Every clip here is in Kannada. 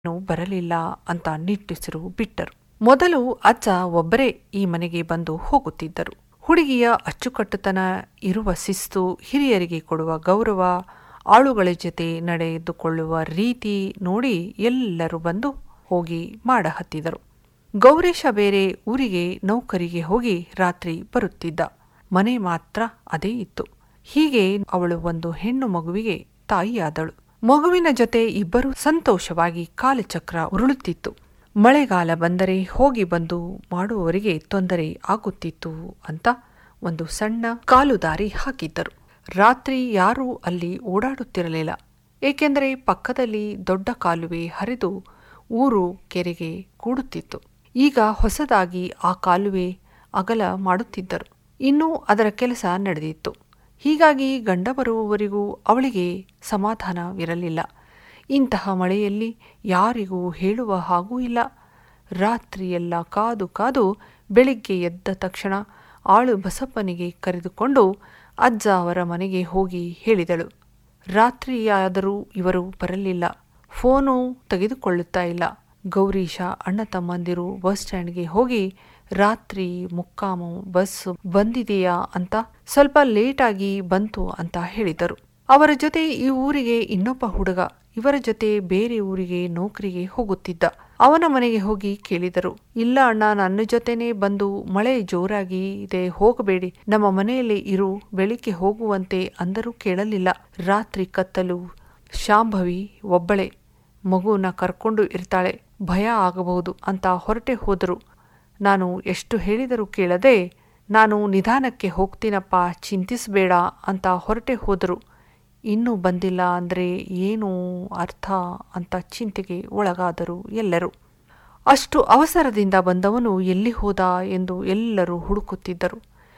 ನು ಬರಲಿಲ್ಲ ಅಂತ ನಿಟ್ಟುಸಿರು ಬಿಟ್ಟರು ಮೊದಲು ಅಜ್ಜ ಒಬ್ಬರೇ ಈ ಮನೆಗೆ ಬಂದು ಹೋಗುತ್ತಿದ್ದರು ಹುಡುಗಿಯ ಅಚ್ಚುಕಟ್ಟುತನ ಇರುವ ಶಿಸ್ತು ಹಿರಿಯರಿಗೆ ಕೊಡುವ ಗೌರವ ಆಳುಗಳ ಜೊತೆ ನಡೆದುಕೊಳ್ಳುವ ರೀತಿ ನೋಡಿ ಎಲ್ಲರೂ ಬಂದು ಹೋಗಿ ಮಾಡ ಹತ್ತಿದರು ಗೌರೀಶ ಬೇರೆ ಊರಿಗೆ ನೌಕರಿಗೆ ಹೋಗಿ ರಾತ್ರಿ ಬರುತ್ತಿದ್ದ ಮನೆ ಮಾತ್ರ ಅದೇ ಇತ್ತು ಹೀಗೆ ಅವಳು ಒಂದು ಹೆಣ್ಣು ಮಗುವಿಗೆ ತಾಯಿಯಾದಳು ಮಗುವಿನ ಜೊತೆ ಇಬ್ಬರು ಸಂತೋಷವಾಗಿ ಕಾಲಚಕ್ರ ಉರುಳುತ್ತಿತ್ತು ಮಳೆಗಾಲ ಬಂದರೆ ಹೋಗಿ ಬಂದು ಮಾಡುವವರಿಗೆ ತೊಂದರೆ ಆಗುತ್ತಿತ್ತು ಅಂತ ಒಂದು ಸಣ್ಣ ಕಾಲುದಾರಿ ಹಾಕಿದ್ದರು ರಾತ್ರಿ ಯಾರೂ ಅಲ್ಲಿ ಓಡಾಡುತ್ತಿರಲಿಲ್ಲ ಏಕೆಂದರೆ ಪಕ್ಕದಲ್ಲಿ ದೊಡ್ಡ ಕಾಲುವೆ ಹರಿದು ಊರು ಕೆರೆಗೆ ಕೂಡುತ್ತಿತ್ತು ಈಗ ಹೊಸದಾಗಿ ಆ ಕಾಲುವೆ ಅಗಲ ಮಾಡುತ್ತಿದ್ದರು ಇನ್ನೂ ಅದರ ಕೆಲಸ ನಡೆದಿತ್ತು ಹೀಗಾಗಿ ಗಂಡ ಬರುವವರೆಗೂ ಅವಳಿಗೆ ಸಮಾಧಾನವಿರಲಿಲ್ಲ ಇಂತಹ ಮಳೆಯಲ್ಲಿ ಯಾರಿಗೂ ಹೇಳುವ ಹಾಗೂ ಇಲ್ಲ ರಾತ್ರಿಯೆಲ್ಲ ಕಾದು ಕಾದು ಬೆಳಿಗ್ಗೆ ಎದ್ದ ತಕ್ಷಣ ಆಳು ಬಸಪ್ಪನಿಗೆ ಕರೆದುಕೊಂಡು ಅಜ್ಜ ಅವರ ಮನೆಗೆ ಹೋಗಿ ಹೇಳಿದಳು ರಾತ್ರಿಯಾದರೂ ಇವರು ಬರಲಿಲ್ಲ ಫೋನು ತೆಗೆದುಕೊಳ್ಳುತ್ತಾ ಇಲ್ಲ ಗೌರೀಶ ಅಣ್ಣ ತಮ್ಮಂದಿರು ಬಸ್ ಸ್ಟ್ಯಾಂಡ್ಗೆ ಹೋಗಿ ರಾತ್ರಿ ಮುಕ್ಕಾಮು ಬಸ್ ಬಂದಿದೆಯಾ ಅಂತ ಸ್ವಲ್ಪ ಲೇಟಾಗಿ ಬಂತು ಅಂತ ಹೇಳಿದರು ಅವರ ಜೊತೆ ಈ ಊರಿಗೆ ಇನ್ನೊಬ್ಬ ಹುಡುಗ ಇವರ ಜೊತೆ ಬೇರೆ ಊರಿಗೆ ನೌಕರಿಗೆ ಹೋಗುತ್ತಿದ್ದ ಅವನ ಮನೆಗೆ ಹೋಗಿ ಕೇಳಿದರು ಇಲ್ಲ ಅಣ್ಣ ನನ್ನ ಜೊತೆನೆ ಬಂದು ಮಳೆ ಜೋರಾಗಿ ಇದೆ ಹೋಗಬೇಡಿ ನಮ್ಮ ಮನೆಯಲ್ಲಿ ಇರು ಬೆಳಿಗ್ಗೆ ಹೋಗುವಂತೆ ಅಂದರೂ ಕೇಳಲಿಲ್ಲ ರಾತ್ರಿ ಕತ್ತಲು ಶಾಂಭವಿ ಒಬ್ಬಳೆ ಮಗುನ ಕರ್ಕೊಂಡು ಇರ್ತಾಳೆ ಭಯ ಆಗಬಹುದು ಅಂತ ಹೊರಟೆ ಹೋದರು ನಾನು ಎಷ್ಟು ಹೇಳಿದರೂ ಕೇಳದೆ ನಾನು ನಿಧಾನಕ್ಕೆ ಹೋಗ್ತೀನಪ್ಪ ಚಿಂತಿಸಬೇಡ ಅಂತ ಹೊರಟೆ ಹೋದರು ಇನ್ನೂ ಬಂದಿಲ್ಲ ಅಂದರೆ ಏನು ಅರ್ಥ ಅಂತ ಚಿಂತೆಗೆ ಒಳಗಾದರು ಎಲ್ಲರೂ ಅಷ್ಟು ಅವಸರದಿಂದ ಬಂದವನು ಎಲ್ಲಿ ಹೋದ ಎಂದು ಎಲ್ಲರೂ ಹುಡುಕುತ್ತಿದ್ದರು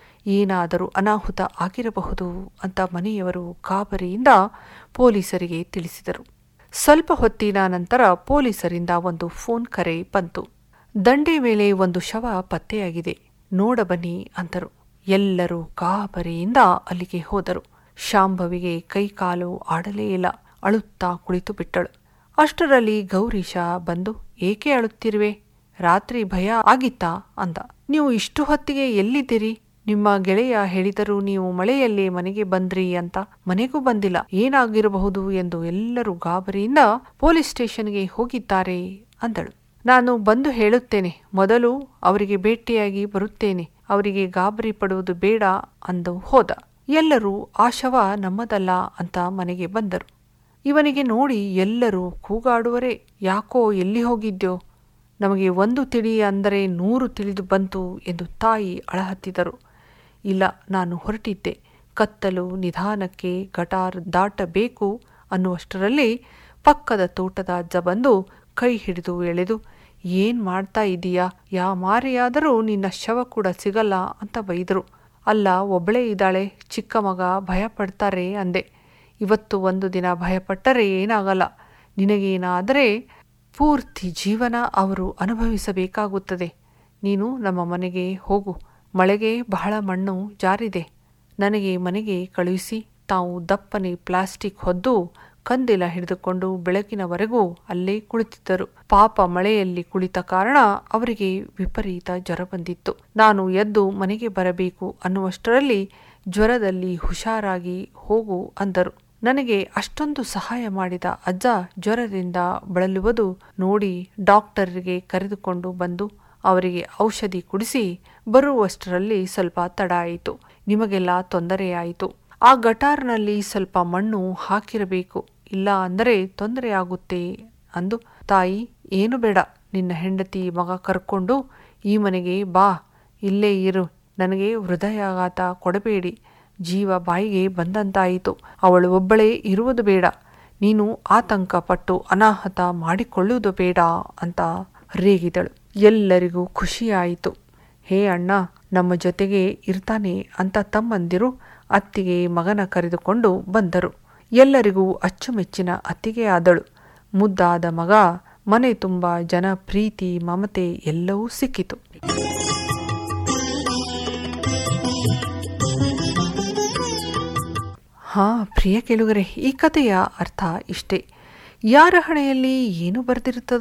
ಏನಾದರೂ ಅನಾಹುತ ಆಗಿರಬಹುದು ಅಂತ ಮನೆಯವರು ಗಾಬರಿಯಿಂದ ಪೊಲೀಸರಿಗೆ ತಿಳಿಸಿದರು ಸ್ವಲ್ಪ ಹೊತ್ತಿನ ನಂತರ ಪೊಲೀಸರಿಂದ ಒಂದು ಫೋನ್ ಕರೆ ಬಂತು ದಂಡೆ ಮೇಲೆ ಒಂದು ಶವ ಪತ್ತೆಯಾಗಿದೆ ನೋಡಬನ್ನಿ ಅಂತರು ಎಲ್ಲರೂ ಗಾಬರಿಯಿಂದ ಅಲ್ಲಿಗೆ ಹೋದರು ಶಾಂಭವಿಗೆ ಕೈಕಾಲು ಆಡಲೇ ಇಲ್ಲ ಅಳುತ್ತಾ ಕುಳಿತು ಬಿಟ್ಟಳು ಅಷ್ಟರಲ್ಲಿ ಗೌರೀಶ ಬಂದು ಏಕೆ ಅಳುತ್ತಿರುವೆ ರಾತ್ರಿ ಭಯ ಆಗಿತ್ತಾ ಅಂದ ನೀವು ಇಷ್ಟು ಹೊತ್ತಿಗೆ ಎಲ್ಲಿದ್ದೀರಿ ನಿಮ್ಮ ಗೆಳೆಯ ಹೇಳಿದರು ನೀವು ಮಳೆಯಲ್ಲಿ ಮನೆಗೆ ಬಂದ್ರಿ ಅಂತ ಮನೆಗೂ ಬಂದಿಲ್ಲ ಏನಾಗಿರಬಹುದು ಎಂದು ಎಲ್ಲರೂ ಗಾಬರಿಯಿಂದ ಪೊಲೀಸ್ ಸ್ಟೇಷನ್ಗೆ ಹೋಗಿದ್ದಾರೆ ಅಂದಳು ನಾನು ಬಂದು ಹೇಳುತ್ತೇನೆ ಮೊದಲು ಅವರಿಗೆ ಭೇಟಿಯಾಗಿ ಬರುತ್ತೇನೆ ಅವರಿಗೆ ಗಾಬರಿ ಪಡುವುದು ಬೇಡ ಅಂದು ಹೋದ ಎಲ್ಲರೂ ಆ ಶವ ನಮ್ಮದಲ್ಲ ಅಂತ ಮನೆಗೆ ಬಂದರು ಇವನಿಗೆ ನೋಡಿ ಎಲ್ಲರೂ ಕೂಗಾಡುವರೆ ಯಾಕೋ ಎಲ್ಲಿ ಹೋಗಿದ್ಯೋ ನಮಗೆ ಒಂದು ತಿಳಿ ಅಂದರೆ ನೂರು ತಿಳಿದು ಬಂತು ಎಂದು ತಾಯಿ ಅಳಹತ್ತಿದರು ಇಲ್ಲ ನಾನು ಹೊರಟಿದ್ದೆ ಕತ್ತಲು ನಿಧಾನಕ್ಕೆ ಗಟಾರ್ ದಾಟಬೇಕು ಅನ್ನುವಷ್ಟರಲ್ಲಿ ಪಕ್ಕದ ತೋಟದ ಅಜ್ಜ ಬಂದು ಕೈ ಹಿಡಿದು ಎಳೆದು ಏನ್ ಮಾಡ್ತಾ ಇದೀಯಾ ಯಾ ಮಾರೆಯಾದರೂ ನಿನ್ನ ಶವ ಕೂಡ ಸಿಗಲ್ಲ ಅಂತ ಬೈದರು ಅಲ್ಲ ಒಬ್ಬಳೇ ಇದ್ದಾಳೆ ಚಿಕ್ಕ ಮಗ ಭಯ ಪಡ್ತಾರೆ ಅಂದೆ ಇವತ್ತು ಒಂದು ದಿನ ಭಯಪಟ್ಟರೆ ಏನಾಗಲ್ಲ ನಿನಗೇನಾದರೆ ಪೂರ್ತಿ ಜೀವನ ಅವರು ಅನುಭವಿಸಬೇಕಾಗುತ್ತದೆ ನೀನು ನಮ್ಮ ಮನೆಗೆ ಹೋಗು ಮಳೆಗೆ ಬಹಳ ಮಣ್ಣು ಜಾರಿದೆ ನನಗೆ ಮನೆಗೆ ಕಳುಹಿಸಿ ತಾವು ದಪ್ಪನೆ ಪ್ಲಾಸ್ಟಿಕ್ ಹೊದ್ದು ಕಂದಿಲ ಹಿಡಿದುಕೊಂಡು ಬೆಳಕಿನವರೆಗೂ ಅಲ್ಲೇ ಕುಳಿತಿದ್ದರು ಪಾಪ ಮಳೆಯಲ್ಲಿ ಕುಳಿತ ಕಾರಣ ಅವರಿಗೆ ವಿಪರೀತ ಜ್ವರ ಬಂದಿತ್ತು ನಾನು ಎದ್ದು ಮನೆಗೆ ಬರಬೇಕು ಅನ್ನುವಷ್ಟರಲ್ಲಿ ಜ್ವರದಲ್ಲಿ ಹುಷಾರಾಗಿ ಹೋಗು ಅಂದರು ನನಗೆ ಅಷ್ಟೊಂದು ಸಹಾಯ ಮಾಡಿದ ಅಜ್ಜ ಜ್ವರದಿಂದ ಬಳಲುವುದು ನೋಡಿ ಡಾಕ್ಟರ್ಗೆ ಕರೆದುಕೊಂಡು ಬಂದು ಅವರಿಗೆ ಔಷಧಿ ಕುಡಿಸಿ ಬರುವಷ್ಟರಲ್ಲಿ ಸ್ವಲ್ಪ ತಡ ಆಯಿತು ನಿಮಗೆಲ್ಲ ತೊಂದರೆಯಾಯಿತು ಆ ಗಟಾರ್ನಲ್ಲಿ ಸ್ವಲ್ಪ ಮಣ್ಣು ಹಾಕಿರಬೇಕು ಇಲ್ಲ ಅಂದರೆ ತೊಂದರೆಯಾಗುತ್ತೆ ಅಂದು ತಾಯಿ ಏನು ಬೇಡ ನಿನ್ನ ಹೆಂಡತಿ ಮಗ ಕರ್ಕೊಂಡು ಈ ಮನೆಗೆ ಬಾ ಇಲ್ಲೇ ಇರು ನನಗೆ ಹೃದಯಾಘಾತ ಕೊಡಬೇಡಿ ಜೀವ ಬಾಯಿಗೆ ಬಂದಂತಾಯಿತು ಅವಳು ಒಬ್ಬಳೇ ಇರುವುದು ಬೇಡ ನೀನು ಆತಂಕ ಪಟ್ಟು ಅನಾಹುತ ಮಾಡಿಕೊಳ್ಳುವುದು ಬೇಡ ಅಂತ ರೇಗಿದಳು ಎಲ್ಲರಿಗೂ ಖುಷಿಯಾಯಿತು ಹೇ ಅಣ್ಣ ನಮ್ಮ ಜೊತೆಗೆ ಇರ್ತಾನೆ ಅಂತ ತಮ್ಮಂದಿರು ಅತ್ತಿಗೆ ಮಗನ ಕರೆದುಕೊಂಡು ಬಂದರು ಎಲ್ಲರಿಗೂ ಅಚ್ಚುಮೆಚ್ಚಿನ ಅತ್ತಿಗೆ ಆದಳು ಮುದ್ದಾದ ಮಗ ಮನೆ ತುಂಬ ಜನ ಪ್ರೀತಿ ಮಮತೆ ಎಲ್ಲವೂ ಸಿಕ್ಕಿತು ಹಾ ಪ್ರಿಯ ಕೇಳುಗರೆ ಈ ಕಥೆಯ ಅರ್ಥ ಇಷ್ಟೇ ಯಾರ ಹಣೆಯಲ್ಲಿ ಏನು ಬರೆದಿರುತ್ತದೋ